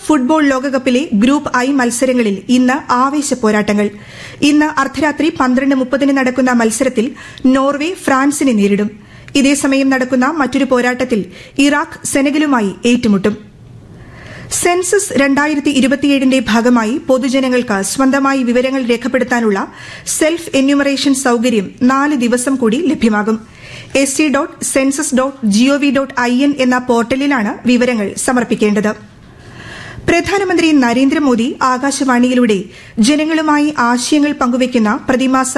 football ലോകകപ്പിലെ group I മത്സരങ്ങളിൽ ഇന്ന് ആവേശ പോരാട്ടങ്ങൾ ഇന്ന് അർദ്ധരാത്രി പന്ത്രണ്ട് മുപ്പതിന് നടക്കുന്ന മത്സരത്തിൽ നോർവെ ഫ്രാൻസിനെ നേരിടും ഇതേസമയം നടക്കുന്ന മറ്റൊരു പോരാട്ടത്തിൽ ഇറാഖ് സെനഗലുമായി ഏറ്റുമുട്ടും സെൻസസ് രണ്ടായിരത്തി ഇരുപത്തിയേഴിന്റെ ഭാഗമായി പൊതുജനങ്ങൾക്ക് സ്വന്തമായി വിവരങ്ങൾ രേഖപ്പെടുത്താനുള്ള സെൽഫ് എന്യൂമറേഷൻ സൌകര്യം നാല് ദിവസം കൂടി ലഭ്യമാകും S C dot census dot G O V dot I N എന്ന പോർട്ടലിലാണ് വിവരങ്ങൾ സമർപ്പിക്കേണ്ടത് പ്രധാനമന്ത്രി നരേന്ദ്രമോദി ആകാശവാണിയിലൂടെ ജനങ്ങളുമായി ആശയങ്ങൾ പങ്കുവയ്ക്കുന്ന പ്രതിമാസ